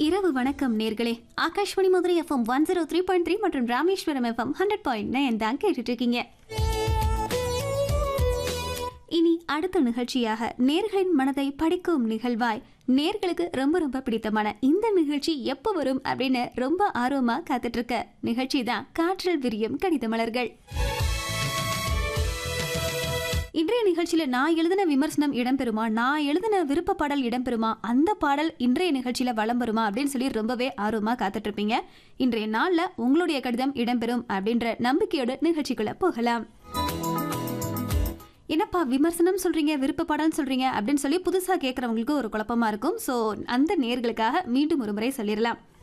இரவு வணக்கம் நேர்களே Akashvani Madurai FM one zero three point three மற்றும் Rameswaram FM hundred point nine தான் கேட்டுட்டு இருக்கீங்க இனி அடுத்த நிகழ்ச்சியாக நேர்களின் மனதை படிக்கும் நிகழ்வாய் நேர்களுக்கு ரொம்ப ரொம்ப பிடித்தமான இந்த நிகழ்ச்சி எப்போ வரும் அப்படின்னு ரொம்ப ஆர்வமா காத்துட்டு இருக்க நிகழ்ச்சி தான் காற்றில் விரியும் கடித மலர்கள் இன்றைய நிகழ்ச்சியில நான் எழுதின விமர்சனம் இடம்பெறுமா நான் எழுதின விருப்ப பாடல் இடம்பெறுமா அந்த பாடல் இன்றைய நிகழ்ச்சியில வலம் வருமா அப்படின்னு சொல்லி ரொம்பவே ஆர்வமா காத்துட்டு இருப்பீங்க இன்றைய நாள்ல உங்களுடைய கடிதம் இடம்பெறும் அப்படின்ற நம்பிக்கையோட நிகழ்ச்சிக்குள்ள போகலாம் என்னப்பா விமர்சனம் சொல்றீங்க விருப்ப பாடல் சொல்றீங்க அப்படின்னு சொல்லி புதுசா கேட்கறவங்களுக்கு ஒரு குழப்பமா இருக்கும் ஸோ அந்த நேர்களுக்காக மீண்டும் ஒரு முறை சொல்லிடலாம்